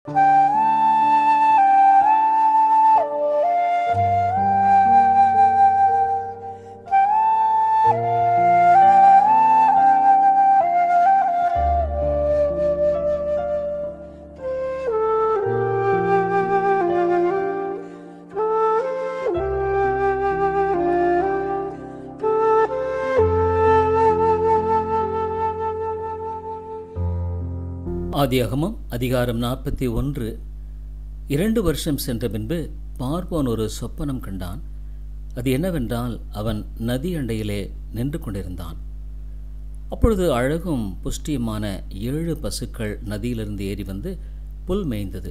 ஆதியாகமம் அதிகாரம் நாற்பத்தி ஒன்று இரண்டு வருஷம் சென்ற பின்பு பார்வோன் ஒரு சொப்பனம் கண்டான் அது என்னவென்றால் அவன் நதி அண்டையிலே நின்று கொண்டிருந்தான் அப்பொழுது அழகும் புஷ்டியுமான ஏழு பசுக்கள் நதியிலிருந்து ஏறி வந்து புல் மேய்ந்தது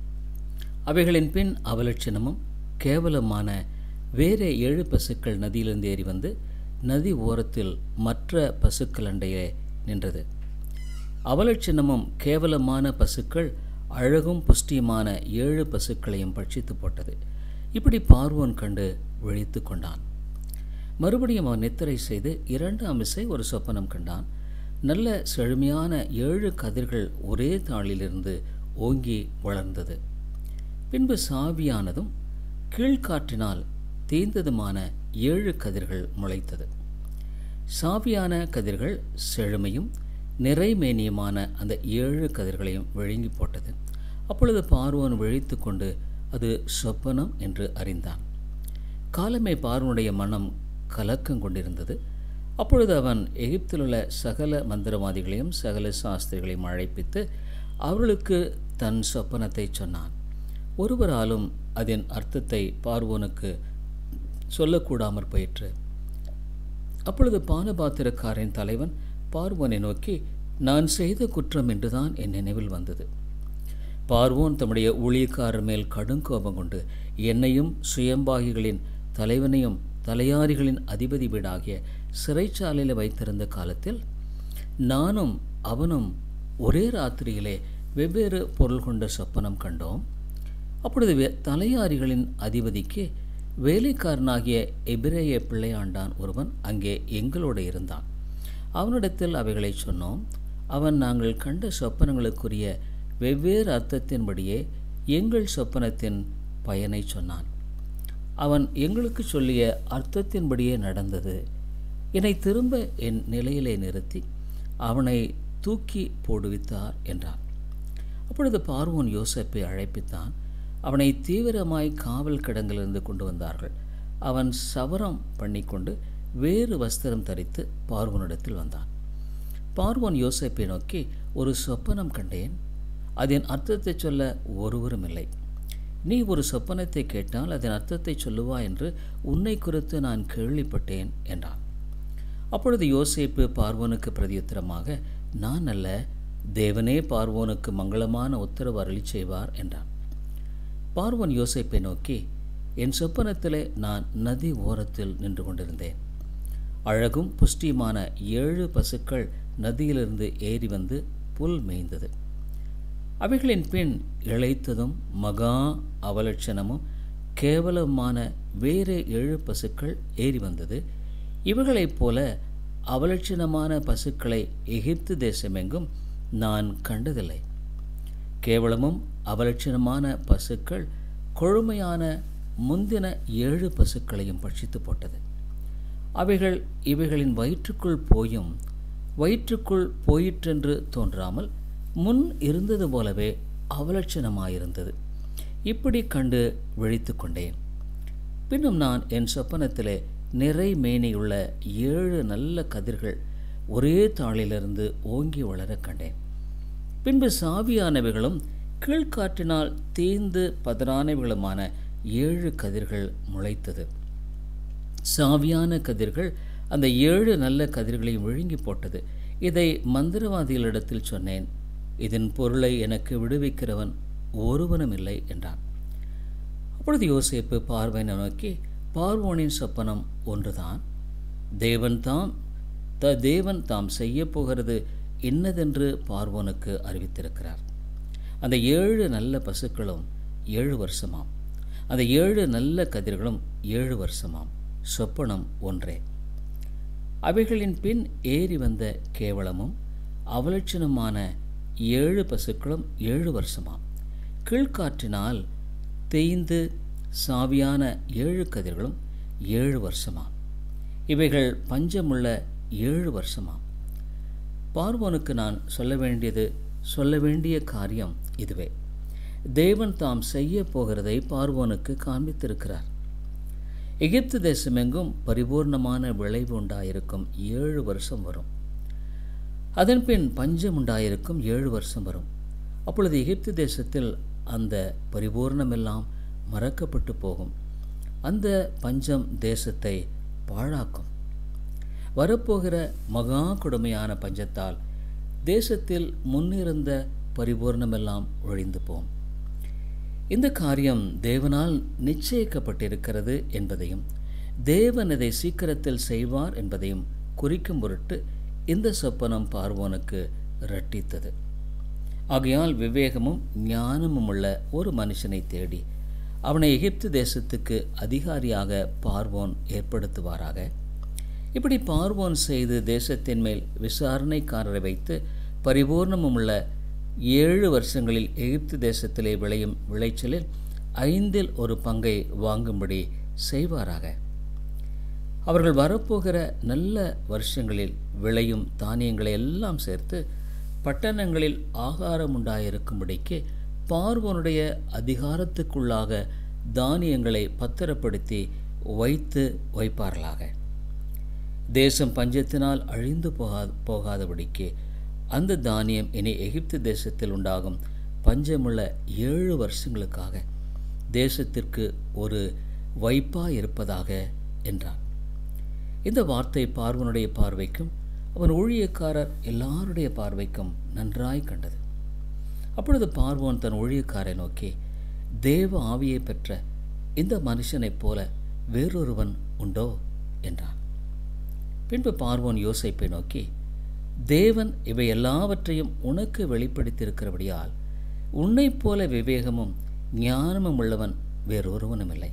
அவைகளின் பின் அவலட்சணமும் கேவலமான வேறே ஏழு பசுக்கள் நதியிலிருந்து ஏறி வந்து நதி ஓரத்தில் மற்ற பசுக்கள் அண்டையே நின்றது அவலட்சணமும் கேவலமான பசுக்கள் அழகும் புஷ்டியுமான ஏழு பசுக்களையும் பட்சித்து போட்டது இப்படி பார்வோன் கண்டு விழித்து கொண்டான் மறுபடியும் அவன் நித்திரை செய்து இரண்டாம் இசை ஒரு சொப்பனம் கண்டான் நல்ல செழுமையான ஏழு கதிர்கள் ஒரே தாளிலிருந்து ஓங்கி வளர்ந்தது பின்பு சாவியானதும் கீழ்காற்றினால் தீர்ந்ததுமான ஏழு கதிர்கள் முளைத்தது சாவியான கதிர்கள் செழுமையும் நிறைமேனியமான அந்த ஏழு கதிர்களையும் விழுங்கி போட்டது அப்பொழுது பார்வோன் விழித்து கொண்டு அது சொப்பனம் என்று அறிந்தான் காலமே பார்வனுடைய மனம் கலக்கம் கொண்டிருந்தது அப்பொழுது அவன் எகிப்தில் உள்ள சகல மந்திரவாதிகளையும் சகல சாஸ்திரிகளையும் அழைப்பித்து அவர்களுக்கு தன் சொப்பனத்தை சொன்னான் ஒருவராலும் அதன் அர்த்தத்தை பார்வோனுக்கு சொல்லக்கூடாமற் போயிற்று அப்பொழுது பானபாத்திரக்காரின் தலைவன் பார்வோனை நோக்கி நான் செய்த குற்றம் என்றுதான் என் நினைவில் வந்தது பார்வோன் தம்முடைய ஊழியக்காரர் மேல் கடுங்கோபம் கொண்டு என்னையும் சுயம்பாகிகளின் தலைவனையும் தலையாரிகளின் அதிபதி வீடாகிய சிறைச்சாலையில் வைத்திருந்த காலத்தில் நானும் அவனும் ஒரே ராத்திரியிலே வெவ்வேறு பொருள் கொண்ட சொப்பனம் கண்டோம் அப்பொழுது வே- தலையாரிகளின் அதிபதிக்கு வேலைக்காரனாகிய எபிரேய பிள்ளையாண்டான் ஒருவன் அங்கே எங்களோடு இருந்தான் அவனிடத்தில் அவைகளை சொன்னோம் அவன் நாங்கள் கண்ட சொப்பனங்களுக்குரிய வெவ்வேறு அர்த்தத்தின்படியே எங்கள் சொப்பனத்தின் பயனை சொன்னான் அவன் எங்களுக்கு சொல்லிய அர்த்தத்தின்படியே நடந்தது என்னை திரும்ப என் நிலையிலே நிறுத்தி அவனை தூக்கி போடுவித்தார் என்றான் அப்பொழுது பார்வோன் யோசேப்பை அழைப்பித்தான் அவனை தீவிரமாய் காவல் கிடங்கிலிருந்து கொண்டு வந்தார்கள் அவன் சவரம் பண்ணிக்கொண்டு வேறு வஸ்திரம் தரித்து பார்வோனிடத்தில் வந்தான் பார்வோன் யோசேப்பை நோக்கி ஒரு சொப்பனம் கண்டேன் அதன் அர்த்தத்தை சொல்ல ஒருவரும் இல்லை நீ ஒரு சொப்பனத்தை கேட்டால் அதன் அர்த்தத்தை சொல்லுவா என்று உன்னை குறித்து நான் கேள்விப்பட்டேன் என்றான் அப்பொழுது யோசேப்பு பார்வோனுக்கு பிரதியுத்தரமாக நான் அல்ல தேவனே பார்வோனுக்கு மங்களமான உத்தரவு அருளி செய்வார் என்றான் பார்வோன் யோசேப்பை நோக்கி என் சொப்பனத்திலே நான் நதி ஓரத்தில் நின்று கொண்டிருந்தேன் அழகும் புஷ்டியுமான ஏழு பசுக்கள் நதியிலிருந்து ஏறி வந்து புல் மேய்ந்தது அவைகளின் பின் இழைத்ததும் மகா அவலட்சணமும் கேவலமான வேறு ஏழு பசுக்கள் ஏறி வந்தது இவைகளைப் போல அவலட்சணமான பசுக்களை எகிப்து தேசமெங்கும் நான் கண்டதில்லை கேவலமும் அவலட்சணமான பசுக்கள் கொழுமையான முந்தின ஏழு பசுக்களையும் பட்சித்து போட்டது அவைகள் இவைகளின் வயிற்றுக்குள் போயும் வயிற்றுக்குள் போயிற்றென்று தோன்றாமல் முன் இருந்தது போலவே அவலட்சணமாயிருந்தது இப்படி கண்டு விழித்து கொண்டேன் பின்னும் நான் என் சொப்பனத்திலே நிறை மேனியுள்ள ஏழு நல்ல கதிர்கள் ஒரே தாளிலிருந்து ஓங்கி வளர கண்டேன் பின்பு சாவியானவைகளும் கீழ்காற்றினால் தீர்ந்து பதறானவைகளுமான ஏழு கதிர்கள் முளைத்தது சாவியான கதிர்கள் அந்த ஏழு நல்ல கதிர்களையும் விழுங்கி போட்டது இதை மந்திரவாதிகளிடத்தில் சொன்னேன் இதன் பொருளை எனக்கு விடுவிக்கிறவன் ஒருவனும் இல்லை என்றான் அப்பொழுது யோசேப்பு பார்வையினை நோக்கி பார்வோனின் சொப்பனம் ஒன்றுதான் தேவன் தாம் த தேவன் தாம் செய்ய போகிறது இன்னதென்று பார்வோனுக்கு அறிவித்திருக்கிறார் அந்த ஏழு நல்ல பசுக்களும் ஏழு வருஷமாம் அந்த ஏழு நல்ல கதிர்களும் ஏழு வருஷமாம் சொப்பனம் ஒன்றே அவைகளின் பின் ஏறி வந்த கேவலமும் அவலட்சணமான ஏழு பசுக்களும் ஏழு வருஷமாம் கீழ்காற்றினால் தேய்ந்து சாவியான ஏழு கதிர்களும் ஏழு வருஷமாம் இவைகள் பஞ்சமுள்ள ஏழு வருஷமாம் பார்வோனுக்கு நான் சொல்ல வேண்டியது சொல்ல வேண்டிய காரியம் இதுவே தேவன் தாம் செய்ய போகிறதை பார்வோனுக்கு காண்பித்திருக்கிறார் எகிப்து தேசமெங்கும் பரிபூர்ணமான விளைவு உண்டாயிருக்கும் ஏழு வருஷம் வரும் அதன்பின் பஞ்சம் உண்டாயிருக்கும் ஏழு வருஷம் வரும் அப்பொழுது எகிப்து தேசத்தில் அந்த பரிபூர்ணமெல்லாம் மறக்கப்பட்டு போகும் அந்த பஞ்சம் தேசத்தை பாழாக்கும் வரப்போகிற மகா கொடுமையான பஞ்சத்தால் தேசத்தில் முன்னிருந்த பரிபூர்ணமெல்லாம் ஒழிந்து போம் இந்த காரியம் தேவனால் நிச்சயிக்கப்பட்டிருக்கிறது என்பதையும் தேவன் இதை சீக்கிரத்தில் செய்வார் என்பதையும் குறிக்கும் பொருட்டு இந்த சொப்பனம் பார்வோனுக்கு ரட்டித்தது ஆகையால் விவேகமும் ஞானமும் உள்ள ஒரு மனுஷனை தேடி அவனை எகிப்து தேசத்துக்கு அதிகாரியாக பார்வோன் ஏற்படுத்துவாராக இப்படி பார்வோன் செய்து தேசத்தின் மேல் விசாரணைக்காரரை வைத்து பரிபூர்ணமும் உள்ள ஏழு வருஷங்களில் எகிப்து தேசத்திலே விளையும் விளைச்சலில் ஐந்தில் ஒரு பங்கை வாங்கும்படி செய்வாராக அவர்கள் வரப்போகிற நல்ல வருஷங்களில் விளையும் தானியங்களை எல்லாம் சேர்த்து பட்டணங்களில் ஆகாரம் உண்டாயிருக்கும்படிக்கு பார்வோனுடைய அதிகாரத்துக்குள்ளாக தானியங்களை பத்திரப்படுத்தி வைத்து வைப்பார்களாக தேசம் பஞ்சத்தினால் அழிந்து போகா போகாதபடிக்கு அந்த தானியம் இனி எகிப்து தேசத்தில் உண்டாகும் பஞ்சமுள்ள ஏழு வருஷங்களுக்காக தேசத்திற்கு ஒரு வைப்பாக இருப்பதாக என்றான் இந்த வார்த்தை பார்வனுடைய பார்வைக்கும் அவன் ஊழியக்காரர் எல்லாருடைய பார்வைக்கும் நன்றாய் கண்டது அப்பொழுது பார்வோன் தன் ஊழியக்காரை நோக்கி தேவ ஆவியை பெற்ற இந்த மனுஷனைப் போல வேறொருவன் உண்டோ என்றான் பின்பு பார்வோன் யோசைப்பை நோக்கி தேவன் இவை எல்லாவற்றையும் உனக்கு வெளிப்படுத்தியிருக்கிறபடியால் உன்னைப் போல விவேகமும் ஞானமும் உள்ளவன் வேறொருவனும் இல்லை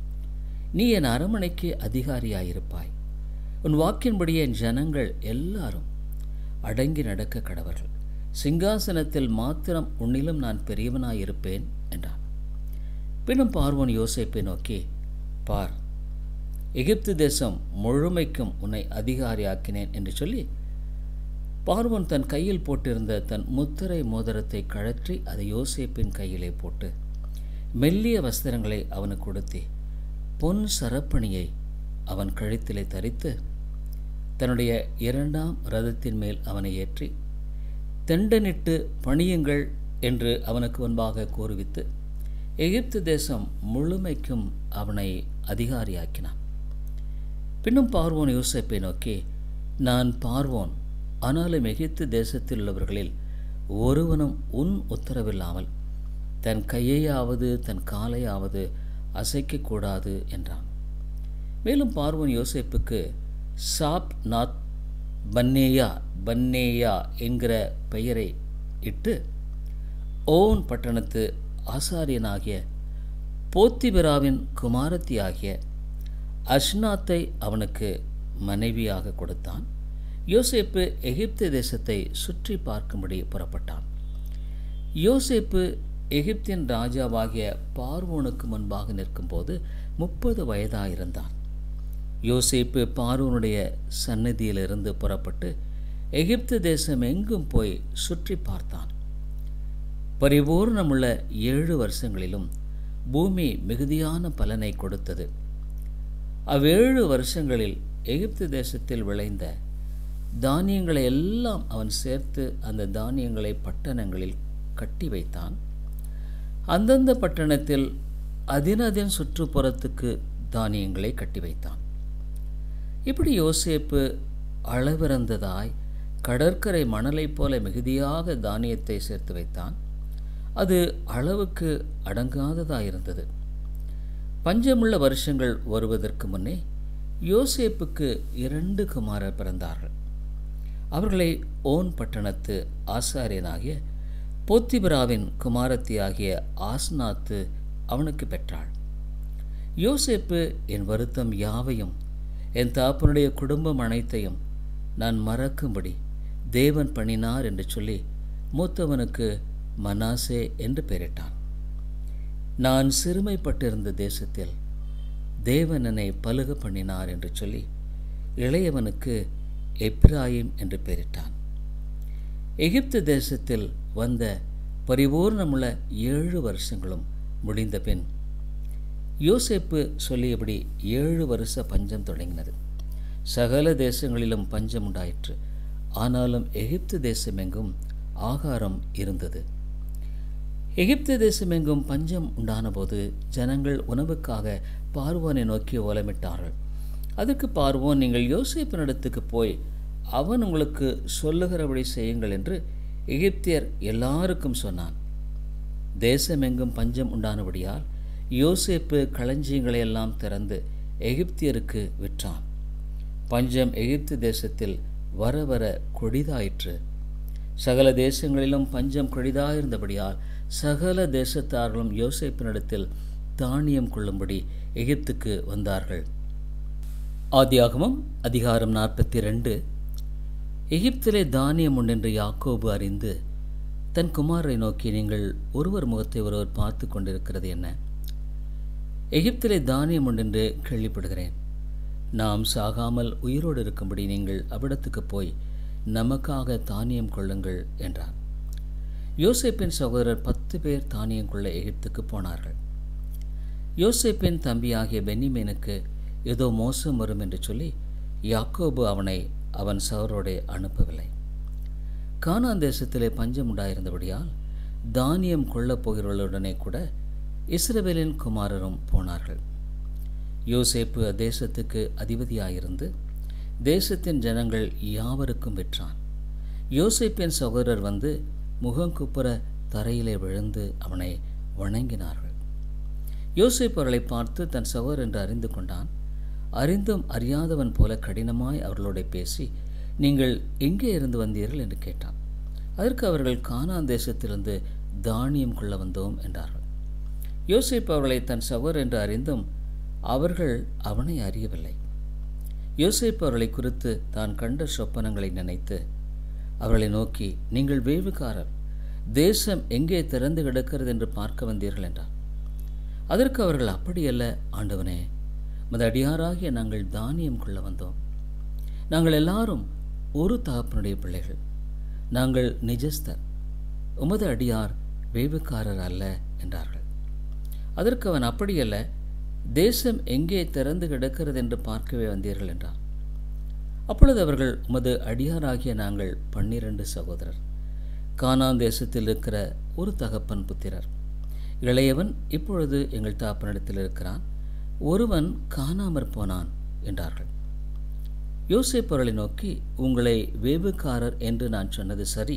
நீ என் அரமனைக்கு அதிகாரியாயிருப்பாய் உன் வாக்கின்படியே என் ஜனங்கள் எல்லாரும் அடங்கி நடக்க கடவர்கள் சிங்காசனத்தில் மாத்திரம் உன்னிலும் நான் பெரியவனாயிருப்பேன் என்றான் பின்னும் பார்வோன் யோசேப்பை நோக்கி பார் எகிப்து தேசம் முழுமைக்கும் உன்னை அதிகாரியாக்கினேன் என்று சொல்லி பார்வோன் தன் கையில் போட்டிருந்த தன் முத்திரை மோதிரத்தை கழற்றி அதை யோசேப்பின் கையிலே போட்டு மெல்லிய வஸ்திரங்களை அவனுக்கு கொடுத்தி பொன் சரப்பணியை அவன் கழுத்திலே தரித்து தன்னுடைய இரண்டாம் ரதத்தின் மேல் அவனை ஏற்றி தெண்டனிட்டு பணியுங்கள் என்று அவனுக்கு முன்பாக கூறுவித்து எகிப்து தேசம் முழுமைக்கும் அவனை அதிகாரியாக்கினான் பின்னும் பார்வோன் யோசேப்பை நோக்கி நான் பார்வோன் ஆனாலும் எகிப்து தேசத்தில் உள்ளவர்களில் ஒருவனும் உன் உத்தரவில்லாமல் தன் கையையாவது தன் காலையாவது அசைக்கக்கூடாது என்றான் மேலும் பார்வோன் யோசேப்புக்கு சாப் நாத் பன்னேயா பன்னேயா என்கிற பெயரை இட்டு ஓன் பட்டணத்து ஆசாரியனாகிய போத்திபிராவின் குமாரத்தியாகிய அஷ்னாத்தை அவனுக்கு மனைவியாக கொடுத்தான் யோசேப்பு எகிப்து தேசத்தை சுற்றி பார்க்கும்படி புறப்பட்டான் யோசேப்பு எகிப்தின் ராஜாவாகிய பார்வோனுக்கு முன்பாக நிற்கும்போது முப்பது வயதாயிருந்தான் யோசேப்பு பார்வோனுடைய சந்நிதியிலிருந்து புறப்பட்டு எகிப்து தேசம் எங்கும் போய் சுற்றி பார்த்தான் பரிபூர்ணமுள்ள ஏழு வருஷங்களிலும் பூமி மிகுதியான பலனை கொடுத்தது அவ்வேழு வருஷங்களில் எகிப்து தேசத்தில் விளைந்த தானியங்களை எல்லாம் அவன் சேர்த்து அந்த தானியங்களை பட்டணங்களில் கட்டி வைத்தான் அந்தந்த பட்டணத்தில் அதினதின் சுற்றுப்புறத்துக்கு தானியங்களை கட்டி வைத்தான் இப்படி யோசேப்பு அளவிறந்ததாய் கடற்கரை மணலைப் போல மிகுதியாக தானியத்தை சேர்த்து வைத்தான் அது அளவுக்கு அடங்காததாயிருந்தது பஞ்சமுள்ள வருஷங்கள் வருவதற்கு முன்னே யோசேப்புக்கு இரண்டு குமாரர் பிறந்தார்கள் அவர்களை ஓன் பட்டணத்து ஆசாரியனாகிய போத்திபிராவின் குமாரத்தியாகிய ஆஸ்நாத்து அவனுக்கு பெற்றாள் யோசேப்பு என் வருத்தம் யாவையும் என் தாப்பனுடைய குடும்பம் அனைத்தையும் நான் மறக்கும்படி தேவன் பண்ணினார் என்று சொல்லி மூத்தவனுக்கு மனாசே என்று பெயரிட்டான் நான் சிறுமைப்பட்டிருந்த தேசத்தில் தேவன் என்னை பலுக பண்ணினார் என்று சொல்லி இளையவனுக்கு எப்ராயிம் என்று பெயரிட்டான் எகிப்து தேசத்தில் வந்த பரிபூர்ணமுள்ள ஏழு வருஷங்களும் முடிந்த பின் யோசேப்பு சொல்லியபடி ஏழு வருஷ பஞ்சம் தொடங்கினது சகல தேசங்களிலும் பஞ்சம் உண்டாயிற்று ஆனாலும் எகிப்து தேசமெங்கும் ஆகாரம் இருந்தது எகிப்து தேசமெங்கும் பஞ்சம் உண்டானபோது ஜனங்கள் உணவுக்காக பார்வோனை நோக்கி ஓலமிட்டார்கள் அதற்கு பார்வோன் நீங்கள் யோசேப்பினிடத்துக்கு போய் அவன் உங்களுக்கு சொல்லுகிறபடி செய்யுங்கள் என்று எகிப்தியர் எல்லாருக்கும் சொன்னான் தேசமெங்கும் பஞ்சம் உண்டானபடியால் யோசேப்பு களஞ்சியங்களை எல்லாம் திறந்து எகிப்தியருக்கு விற்றான் பஞ்சம் எகிப்து தேசத்தில் வர வர கொடிதாயிற்று சகல தேசங்களிலும் பஞ்சம் கொடிதாயிருந்தபடியால் சகல தேசத்தார்களும் யோசேப்பினிடத்தில் தானியம் கொள்ளும்படி எகிப்துக்கு வந்தார்கள் ஆதியாகமம் அதிகாரம் நாற்பத்தி ரெண்டு எகிப்திலே தானியம் உண்டென்று யாக்கோபு அறிந்து தன் குமாரை நோக்கி நீங்கள் ஒருவர் முகத்தை ஒருவர் பார்த்து கொண்டிருக்கிறது என்ன எகிப்திலே தானியம் உண்டென்று கேள்விப்படுகிறேன் நாம் சாகாமல் உயிரோடு இருக்கும்படி நீங்கள் அவ்விடத்துக்கு போய் நமக்காக தானியம் கொள்ளுங்கள் என்றார் யோசேப்பின் சகோதரர் பத்து பேர் தானியம் கொள்ள எகிப்துக்கு போனார்கள் யோசேப்பின் தம்பியாகிய பென்னிமேனுக்கு ஏதோ மோசம் வரும் என்று சொல்லி யாக்கோபு அவனை அவன் சவரோடே அனுப்பவில்லை கானான் தேசத்திலே பஞ்சம் உண்டாயிருந்தபடியால் தானியம் கொள்ளப் போகிறவர்களுடனே கூட இஸ்ரவேலின் குமாரரும் போனார்கள் யோசேப்பு அத்தேசத்துக்கு அதிபதியாயிருந்து தேசத்தின் ஜனங்கள் யாவருக்கும் விற்றான் யோசேப்பின் சகோதரர் வந்து முகங்குப்புற தரையிலே விழுந்து அவனை வணங்கினார்கள் யோசேப்பு அவர்களை பார்த்து தன் சகோதரர் என்று அறிந்து கொண்டான் அறிந்தும் அறியாதவன் போல கடினமாய் அவர்களோட பேசி நீங்கள் எங்கே இருந்து வந்தீர்கள் என்று கேட்டான் அதற்கு அவர்கள் கானான் தேசத்திலிருந்து தானியம் கொள்ள வந்தோம் என்றார்கள் யோசேப்பு அவர்களை தன் சகோதரர் என்று அறிந்தும் அவர்கள் அவனை அறியவில்லை யோசேப்பு அவர்களை குறித்து தான் கண்ட சொப்பனங்களை நினைத்து அவர்களை நோக்கி நீங்கள் வேவுக்காரர் தேசம் எங்கே திறந்து கிடக்கிறது என்று பார்க்க வந்தீர்கள் என்றார் அதற்கு அவர்கள் அப்படியல்ல ஆண்டவனே மத அடியாராகிய நாங்கள் தானியம் கொள்ள வந்தோம் நாங்கள் எல்லாரும் ஒரு தகப்பனுடைய பிள்ளைகள் நாங்கள் நிஜஸ்தர் உமது அடியார் வேவுக்காரர் அல்ல என்றார்கள் அதற்கு அவன் அப்படியல்ல தேசம் எங்கே திறந்து கிடக்கிறது என்று பார்க்கவே வந்தீர்கள் என்றார் அப்பொழுது அவர்கள் உமது அடியாராகிய நாங்கள் பன்னிரண்டு சகோதரர் கானான் தேசத்தில் இருக்கிற ஒரு தகப்பன் புத்திரர் இளையவன் இப்பொழுது எங்கள் தாப்பனிடத்தில் இருக்கிறான் ஒருவன் காணாமற் போனான் என்றார்கள் யோசேப் அவர்களை நோக்கி உங்களை வேவுக்காரர் என்று நான் சொன்னது சரி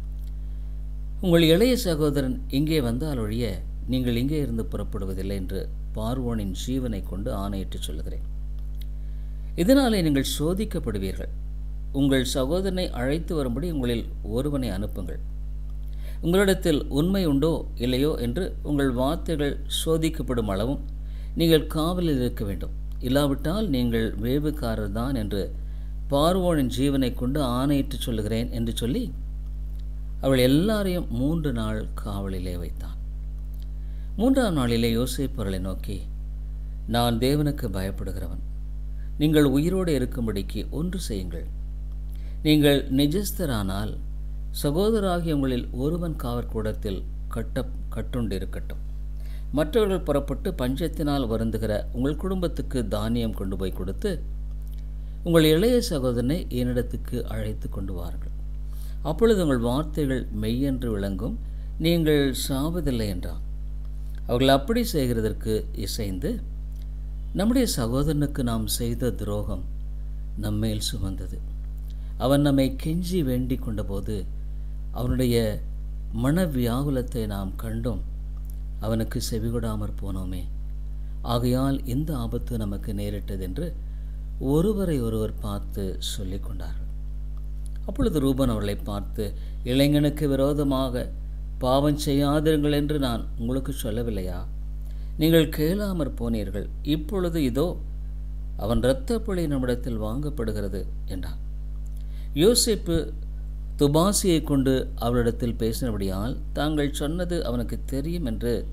உங்கள் இளைய சகோதரன் இங்கே வந்தால் ஒழிய நீங்கள் இங்கே இருந்து புறப்படுவதில்லை என்று பார்வோனின் ஜீவனை கொண்டு ஆணையிட்டு சொல்லுகிறேன் இதனாலே நீங்கள் சோதிக்கப்படுவீர்கள் உங்கள் சகோதரனை அழைத்து வரும்படி உங்களில் ஒருவனை அனுப்புங்கள் உங்களிடத்தில் உண்மை உண்டோ இல்லையோ என்று உங்கள் வார்த்தைகள் சோதிக்கப்படும் அளவும் நீங்கள் காவலில் இருக்க வேண்டும் இல்லாவிட்டால் நீங்கள் வேவுக்காரர் தான் என்று பார்வோனின் ஜீவனை கொண்டு ஆணையிட்டு சொல்லுகிறேன் என்று சொல்லி அவள் எல்லாரையும் மூன்று நாள் காவலிலே வைத்தான் மூன்றாம் நாளிலே யோசேப்பு அவர்களை நோக்கி நான் தேவனுக்கு பயப்படுகிறவன் நீங்கள் உயிரோடு இருக்கும்படிக்கு ஒன்று செய்யுங்கள் நீங்கள் நிஜஸ்தரானால் சகோதராகிய உங்களில் ஒருவன் காவற்கூடத்தில் கட்ட கட்டுண்டு இருக்கட்டும் மற்றவர்கள் புறப்பட்டு பஞ்சத்தினால் வருந்துகிற உங்கள் குடும்பத்துக்கு தானியம் கொண்டு போய் கொடுத்து உங்கள் இளைய சகோதரனை என்னிடத்துக்கு அழைத்து கொண்டு வாருங்கள் அப்பொழுது உங்கள் வார்த்தைகள் மெய்யென்று விளங்கும் நீங்கள் சாவதில்லை என்றான் அவர்கள் அப்படி செய்கிறதற்கு இசைந்து நம்முடைய சகோதரனுக்கு நாம் செய்த துரோகம் நம்மேல் சுமந்தது அவன் நம்மை கெஞ்சி வேண்டிக் கொண்டபோது அவனுடைய மனவியாகுலத்தை நாம் கண்டும் அவனுக்கு செவிகொடாமற் போனோமே ஆகையால் இந்த ஆபத்து நமக்கு நேரிட்டது என்று ஒருவரை ஒருவர் பார்த்து சொல்லிக் கொண்டார்கள் அப்பொழுது ரூபன் அவர்களை பார்த்து இளைஞனுக்கு விரோதமாக பாவம் செய்யாதிருங்கள் என்று நான் உங்களுக்கு சொல்லவில்லையா நீங்கள் கேளாமற் போனீர்கள் இப்பொழுது இதோ அவன் இரத்தப்பழி நம்மிடத்தில் வாங்கப்படுகிறது என்றான் யோசிப்பு துபாசியை கொண்டு அவளிடத்தில் பேசினபடியால் தாங்கள் சொன்னது அவனுக்கு தெரியும் என்று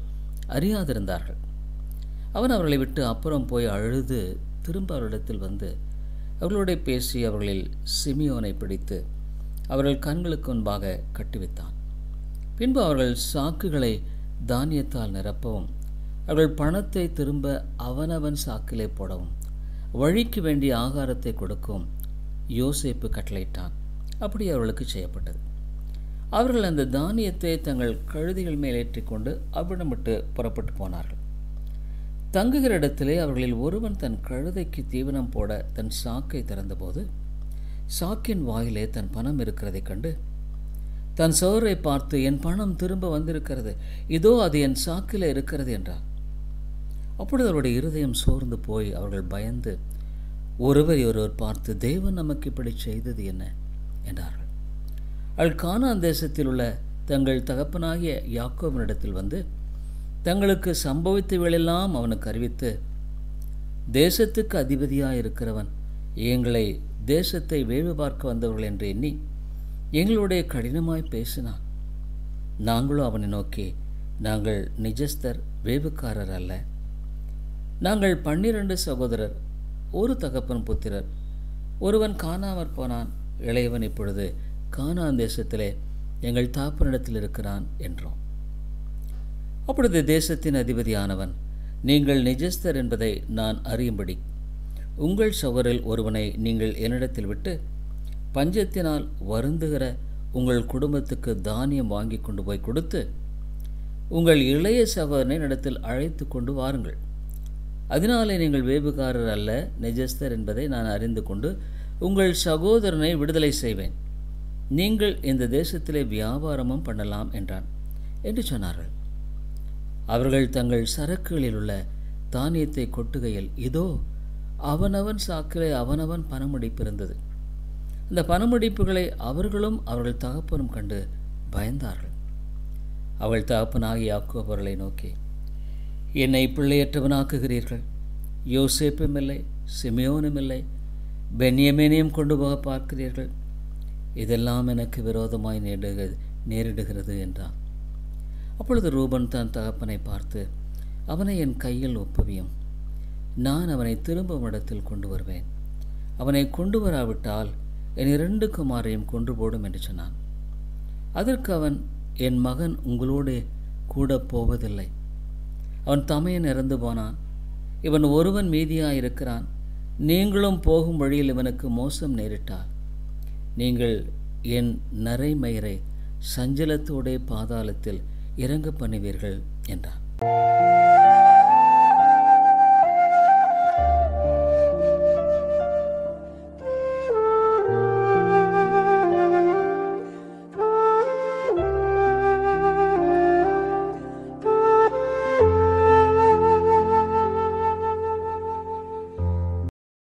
அறியாதிருந்தார்கள் அவன் அவர்களை விட்டு அப்புறம் போய் அழுது திரும்ப அவர்களிடத்தில் வந்து அவர்களோட பேசி அவர்களில் சிமியோனை பிடித்து அவர்கள் கண்களுக்கு முன்பாக கட்டுவித்தான் பின்பு அவர்கள் சாக்குகளை தானியத்தால் நிரப்பவும் அவர்கள் பணத்தை திரும்ப அவனவன் சாக்கிலே போடவும் வழிக்கு வேண்டிய ஆகாரத்தை கொடுக்கவும் யோசேப்பு கட்டளையிட்டான் அப்படி அவர்களுக்கு செய்யப்பட்டது அவர்கள் அந்த தானியத்தை தங்கள் கழுதிகள் மேல் ஏற்றிக்கொண்டு அவ்விடம் விட்டு புறப்பட்டு போனார்கள் தங்குகிற இடத்திலே அவர்களில் ஒருவன் தன் கழுதைக்கு தீவனம் போட தன் சாக்கை திறந்தபோது சாக்கின் வாயிலே தன் பணம் இருக்கிறதைக் கண்டு தன் சோரை பார்த்து என் பணம் திரும்ப வந்திருக்கிறது இதோ அது என் சாக்கில் இருக்கிறது என்றார் அப்பொழுது அவருடைய இருதயம் சோர்ந்து போய் அவர்கள் பயந்து ஒருவரை ஒருவர் பார்த்து தேவன் நமக்கு இப்படி செய்தது என்ன என்றார்கள் அவள் கானான் தேசத்தில் உள்ள தங்கள் தகப்பனாகிய யாக்கோவனிடத்தில் வந்து தங்களுக்கு சம்பவித்தவைகளெல்லாம் அவனுக்கு அறிவித்து தேசத்துக்கு அதிபதியாக இருக்கிறவன் எங்களை தேசத்தை வேவு பார்க்க வந்தவர்கள் என்று எண்ணி எங்களுடைய கடினமாய் பேசினான் நாங்களும் அவனை நோக்கி நாங்கள் நிஜஸ்தர் வேவுக்காரர் அல்ல நாங்கள் பன்னிரண்டு சகோதரர் ஒரு தகப்பன் புத்திரர் ஒருவன் காணாமற் போனான் இளையவன் இப்பொழுது கானான் தேசத்திலே எங்கள் தாப்பனிடத்தில் இருக்கிறான் என்றோம் அப்பொழுது தேசத்தின் அதிபதியானவன் நீங்கள் நிஜஸ்தர் என்பதை நான் அறியும்படி உங்கள் சவரில் ஒருவனை நீங்கள் என்னிடத்தில் விட்டு பஞ்சத்தினால் வருந்துகிற உங்கள் குடும்பத்துக்கு தானியம் வாங்கி கொண்டு போய் கொடுத்து உங்கள் இளைய சகோதரனை இடத்தில் அழைத்து கொண்டு வாருங்கள் அதனாலே நீங்கள் வேவுகாரர் அல்ல நிஜஸ்தர் என்பதை நான் அறிந்து கொண்டு உங்கள் சகோதரனை விடுதலை செய்வேன் நீங்கள் இந்த தேசத்திலே வியாபாரமும் பண்ணலாம் என்றான் என்று சொன்னார்கள் அவர்கள் தங்கள் சரக்குகளில் உள்ள தானியத்தை கொட்டுகையில் இதோ அவனவன் சாக்கிலே அவனவன் பணமுடிப்பு இருந்தது இந்த பணமுடிப்புகளை அவர்களும் அவர்கள் தகப்பனும் கண்டு பயந்தார்கள் அவள் தகப்பனாகி யாக்கோப் அவர்களை நோக்கி என்னை பிள்ளையற்றவனாக்குகிறீர்கள் யோசேப்பும் இல்லை சிமியோனும் இல்லை பென்யமேனையும் கொண்டு போக பார்க்கிறீர்கள் இதெல்லாம் எனக்கு விரோதமாய் நேரிடுக நேரிடுகிறது என்றான் அப்பொழுது ரூபன் தன் தகப்பனை பார்த்து அவனை என் கையில் ஒப்புவியும் நான் அவனை திரும்ப இடத்தில் கொண்டு வருவேன் அவனை கொண்டு வராவிட்டால் என் இரண்டு குமாரையும் கொன்று போடும் என்று சொன்னான் அதற்கு அவன் என் மகன் உங்களோடு கூட போவதில்லை அவன் தமையன் இறந்து போனான் இவன் ஒருவன் மீதியாயிருக்கிறான் நீங்களும் போகும் வழியில் இவனுக்கு மோசம் நேரிட்டால் நீங்கள் என் நரைமயிரை சஞ்சலத்தோடே பாதாளத்தில் இறங்க பண்ணுவீர்கள் என்றான்